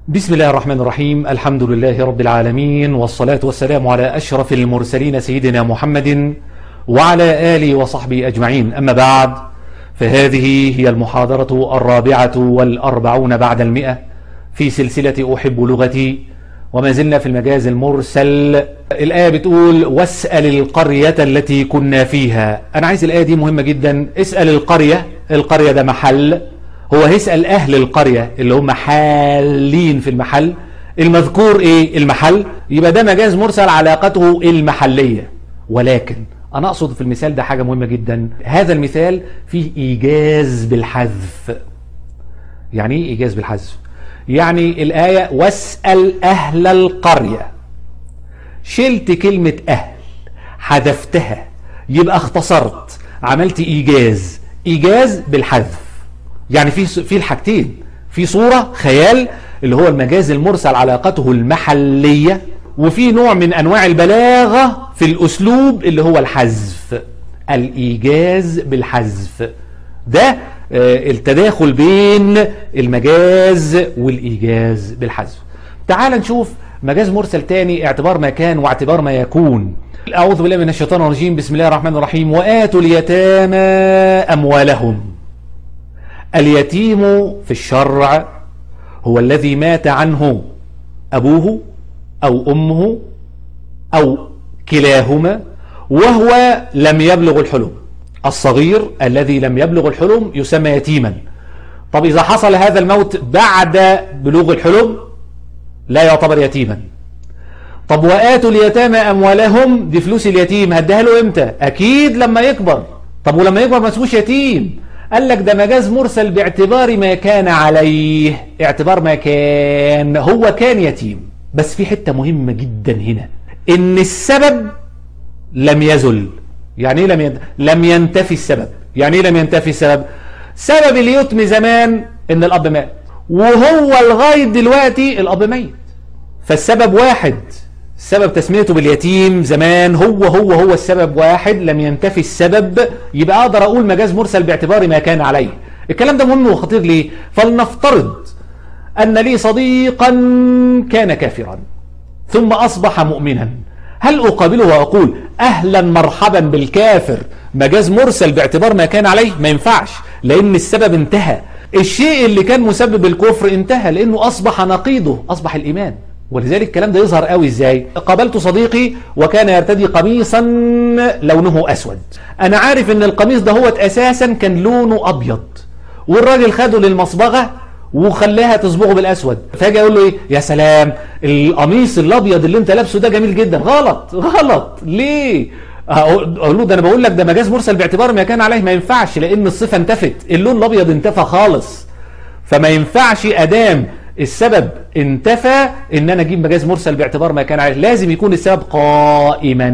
بسم الله الرحمن الرحيم الحمد لله رب العالمين والصلاة والسلام على أشرف المرسلين سيدنا محمد وعلى آله وصحبه أجمعين أما بعد فهذه هي المحاضرة الرابعة والأربعون بعد المئة في سلسلة أحب لغتي وما زلنا في المجاز المرسل الآية بتقول واسأل القرية التي كنا فيها أنا عايز الآية دي مهمة جدا اسأل القرية القرية ده محل هو هيسأل أهل القرية اللي هم حالين في المحل المذكور إيه المحل يبقى ده مجاز مرسل علاقته المحلية ولكن أنا أقصد في المثال ده حاجة مهمة جدا هذا المثال فيه إيجاز بالحذف يعني إيه إيجاز بالحذف يعني الآية واسأل أهل القرية شلت كلمة أهل حذفتها يبقى اختصرت عملت إيجاز إيجاز بالحذف يعني في في الحاجتين في صورة خيال اللي هو المجاز المرسل علاقته المحلية وفي نوع من أنواع البلاغة في الأسلوب اللي هو الحذف الإيجاز بالحذف ده التداخل بين المجاز والإيجاز بالحذف تعال نشوف مجاز مرسل تاني اعتبار ما كان واعتبار ما يكون أعوذ بالله من الشيطان الرجيم بسم الله الرحمن الرحيم وآتوا اليتامى أموالهم اليتيم في الشرع هو الذي مات عنه أبوه أو أمه أو كلاهما وهو لم يبلغ الحلم الصغير الذي لم يبلغ الحلم يسمى يتيما طب إذا حصل هذا الموت بعد بلوغ الحلم لا يعتبر يتيما طب وآتوا اليتامى أموالهم دي فلوس اليتيم هديها له إمتى أكيد لما يكبر طب ولما يكبر ما اسموش يتيم قال لك ده مجاز مرسل باعتبار ما كان عليه اعتبار ما كان هو كان يتيم بس في حتة مهمة جدا هنا ان السبب لم يزل يعني ايه لم ينتفي لم ينتفي السبب يعني ايه لم ينتفي السبب سبب اليتم زمان ان الاب مات وهو لغايه دلوقتي الاب ميت فالسبب واحد سبب تسميته باليتيم زمان هو هو هو السبب واحد لم ينتفي السبب يبقى اقدر اقول مجاز مرسل باعتبار ما كان عليه الكلام ده مهم وخطير ليه فلنفترض ان لي صديقا كان كافرا ثم اصبح مؤمنا هل اقابله واقول اهلا مرحبا بالكافر مجاز مرسل باعتبار ما كان عليه ما ينفعش لان السبب انتهى الشيء اللي كان مسبب الكفر انتهى لانه اصبح نقيضه اصبح الايمان ولذلك الكلام ده يظهر قوي ازاي قابلت صديقي وكان يرتدي قميصا لونه اسود انا عارف ان القميص ده هو اساسا كان لونه ابيض والراجل خده للمصبغه وخلاها تصبغه بالاسود فاجي اقول له ايه يا سلام القميص الابيض اللي انت لابسه ده جميل جدا غلط غلط ليه اقول له ده انا بقول لك ده مجاز مرسل باعتبار ما كان عليه ما ينفعش لان الصفه انتفت اللون الابيض انتفى خالص فما ينفعش ادام السبب انتفى ان انا اجيب مجاز مرسل باعتبار ما كان عليه لازم يكون السبب قائما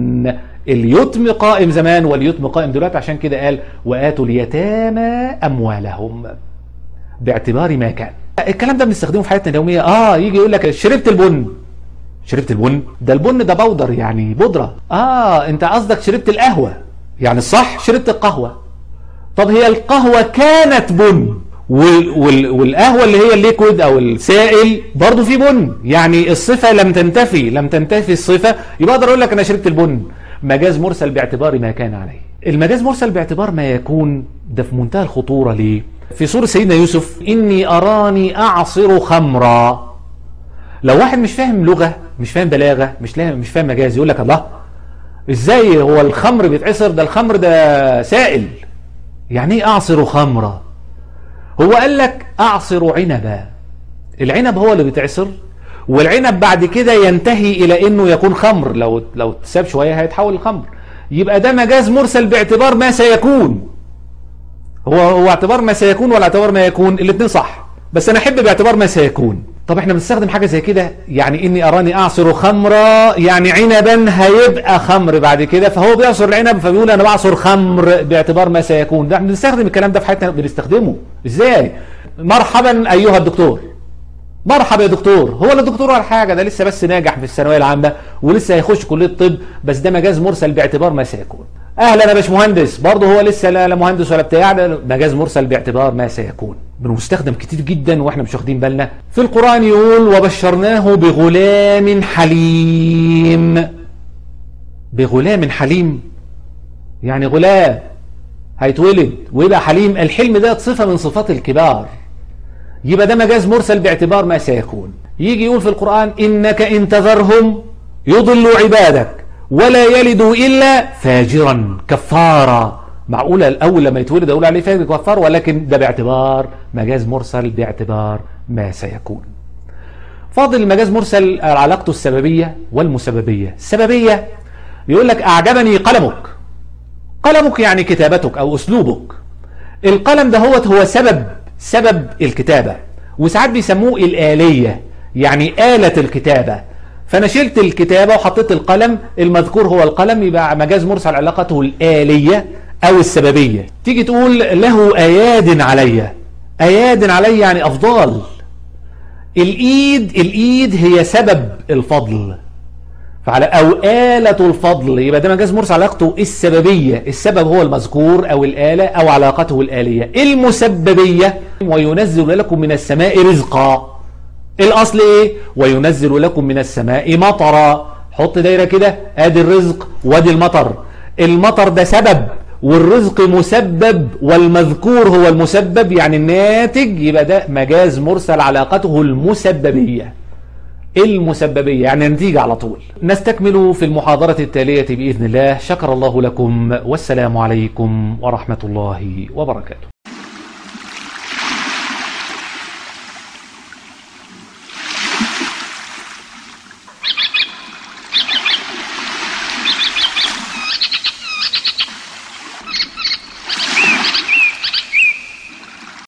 اليتم قائم زمان واليتم قائم دلوقتي عشان كده قال واتوا اليتامى اموالهم باعتبار ما كان الكلام ده بنستخدمه في حياتنا اليوميه اه يجي يقول لك شربت البن شربت البن ده البن ده بودر يعني بودره اه انت قصدك شربت القهوه يعني الصح شربت القهوه طب هي القهوه كانت بن وال وال والقهوة اللي هي الليكويد او السائل برضو في بن يعني الصفة لم تنتفي لم تنتفي الصفة يبقى اقدر اقول لك انا شربت البن مجاز مرسل باعتبار ما كان عليه المجاز مرسل باعتبار ما يكون ده في منتهى الخطورة ليه في سورة سيدنا يوسف إني أراني أعصر خمرا لو واحد مش فاهم لغة مش فاهم بلاغة مش مش فاهم مجاز يقول لك الله ازاي هو الخمر بيتعصر ده الخمر ده سائل يعني ايه أعصر خمرا هو قال لك أعصر عنبا العنب هو اللي بيتعصر والعنب بعد كده ينتهي إلى أنه يكون خمر لو لو تساب شوية هيتحول لخمر يبقى ده مجاز مرسل باعتبار ما سيكون هو هو اعتبار ما سيكون ولا اعتبار ما يكون الاثنين صح بس أنا أحب باعتبار ما سيكون طب احنا بنستخدم حاجة زي كده يعني إني أراني أعصر خمرا يعني عنبا هيبقى خمر بعد كده فهو بيعصر العنب فبيقول أنا بعصر خمر باعتبار ما سيكون ده احنا بنستخدم الكلام ده في حياتنا بنستخدمه ازاي مرحبا أيها الدكتور مرحبا يا دكتور هو لا دكتور ولا حاجة ده لسه بس ناجح في الثانوية العامة ولسه هيخش كلية طب بس ده مجاز مرسل باعتبار ما سيكون اهلا يا باشمهندس برضه هو لسه لا لا مهندس ولا بتاع ده مجاز مرسل باعتبار ما سيكون بنستخدم كتير جدا واحنا مش واخدين بالنا في القران يقول وبشرناه بغلام حليم بغلام حليم يعني غلام هيتولد ويبقى حليم الحلم ده صفه من صفات الكبار يبقى ده مجاز مرسل باعتبار ما سيكون يجي يقول في القرآن إنك إن تذرهم يضلوا عبادك ولا يلدوا إلا فاجرا كفارا معقولة الأول لما يتولد أقول عليه فاجر كفار ولكن ده باعتبار مجاز مرسل باعتبار ما سيكون فاضل المجاز مرسل علاقته السببية والمسببية السببية يقول لك أعجبني قلمك قلمك يعني كتابتك أو أسلوبك القلم ده هو هو سبب سبب الكتابة وساعات بيسموه الآلية يعني آلة الكتابة فأنا شلت الكتابة وحطيت القلم المذكور هو القلم يبقى مجاز مرسل علاقته الآلية أو السببية تيجي تقول له أياد علي أياد علي يعني أفضال الإيد الإيد هي سبب الفضل فعلى أو آلة الفضل يبقى ده مجاز مرسل علاقته السببية السبب هو المذكور أو الآلة أو علاقته الآلية المسببية وينزل لكم من السماء رزقا الأصل إيه وينزل لكم من السماء مطرا حط دايرة كده آدي الرزق وادي المطر المطر ده سبب والرزق مسبب والمذكور هو المسبب يعني الناتج يبقى ده مجاز مرسل علاقته المسببية المسببية يعني نتيجة على طول نستكمل في المحاضرة التالية بإذن الله شكر الله لكم والسلام عليكم ورحمة الله وبركاته